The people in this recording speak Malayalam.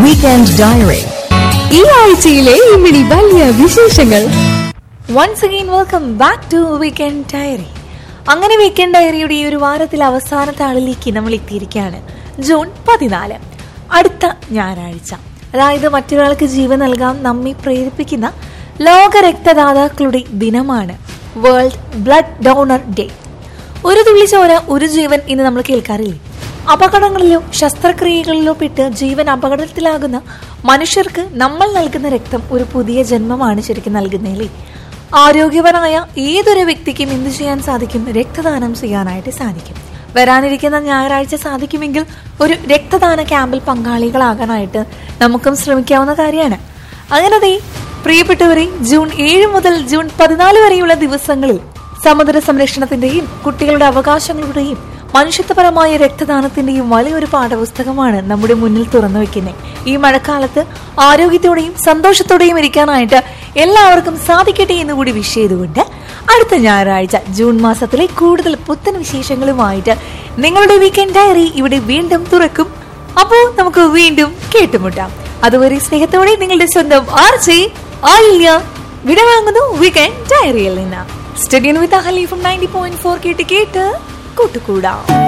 വീക്കെൻഡ് ഡയറി ഈ ആഴ്ചയിലെ ഇമ്മിണി വലിയ വിശേഷങ്ങൾ once again welcome back to weekend diary അങ്ങനെ വീക്കെൻഡ് ഡയറിയുടെ ഈ ഒരു വാരത്തിലെ അവസാനത്തെ ആളിലേക്ക് നമ്മൾ എത്തിയിരിക്കുകയാണ് ജൂൺ പതിനാല് അടുത്ത ഞായറാഴ്ച അതായത് മറ്റൊരാൾക്ക് ജീവൻ നൽകാൻ നമ്മെ പ്രേരിപ്പിക്കുന്ന ലോക രക്തദാതാക്കളുടെ ദിനമാണ് വേൾഡ് ബ്ലഡ് ഡോണർ ഡേ ഒരു തുള്ളി ചോര ഒരു ജീവൻ ഇന്ന് നമ്മൾ കേൾക്കാറില്ലേ അപകടങ്ങളിലോ ശസ്ത്രക്രിയകളിലോ പെട്ട് ജീവൻ അപകടത്തിലാകുന്ന മനുഷ്യർക്ക് നമ്മൾ നൽകുന്ന രക്തം ഒരു പുതിയ ജന്മമാണ് ശരിക്കും നൽകുന്നേലേ ആരോഗ്യപരമായ ഏതൊരു വ്യക്തിക്കും എന്ത് ചെയ്യാൻ സാധിക്കും രക്തദാനം ചെയ്യാനായിട്ട് സാധിക്കും വരാനിരിക്കുന്ന ഞായറാഴ്ച സാധിക്കുമെങ്കിൽ ഒരു രക്തദാന ക്യാമ്പിൽ പങ്കാളികളാകാനായിട്ട് നമുക്കും ശ്രമിക്കാവുന്ന കാര്യമാണ് അങ്ങനെ ദേ പ്രിയപ്പെട്ടവരെ ജൂൺ ഏഴ് മുതൽ ജൂൺ പതിനാല് വരെയുള്ള ദിവസങ്ങളിൽ സമുദ്ര സംരക്ഷണത്തിന്റെയും കുട്ടികളുടെ അവകാശങ്ങളുടെയും മനുഷ്യത്വപരമായ രക്തദാനത്തിന്റെയും വലിയൊരു പാഠപുസ്തകമാണ് നമ്മുടെ മുന്നിൽ തുറന്നു വെക്കുന്നത് ഈ മഴക്കാലത്ത് ആരോഗ്യത്തോടെയും സന്തോഷത്തോടെയും ഇരിക്കാനായിട്ട് എല്ലാവർക്കും സാധിക്കട്ടെ എന്ന് കൂടി വിഷ് ചെയ്തുകൊണ്ട് അടുത്ത ഞായറാഴ്ച ജൂൺ മാസത്തിലെ കൂടുതൽ പുത്തൻ വിശേഷങ്ങളുമായിട്ട് നിങ്ങളുടെ വീക്കെൻഡ് ഡയറി ഇവിടെ വീണ്ടും തുറക്കും അപ്പോൾ നമുക്ക് വീണ്ടും കേട്ടുമുട്ടാം അതുവരെ സ്നേഹത്തോടെ നിങ്ങളുടെ സ്വന്തം ആർ ജെ ആയില്യ വിടവാങ്ങുന്നു വീക്കെൻഡ് ഡയറിയിൽ നിന്ന് സ്റ്റഡിയൻ വിത്ത് അഹലി ഫ്രം നയൻറ്റി പോയിന്റ് ഫോർ കേട്ട് കേട്ട് കൂട്ടുകൂടാം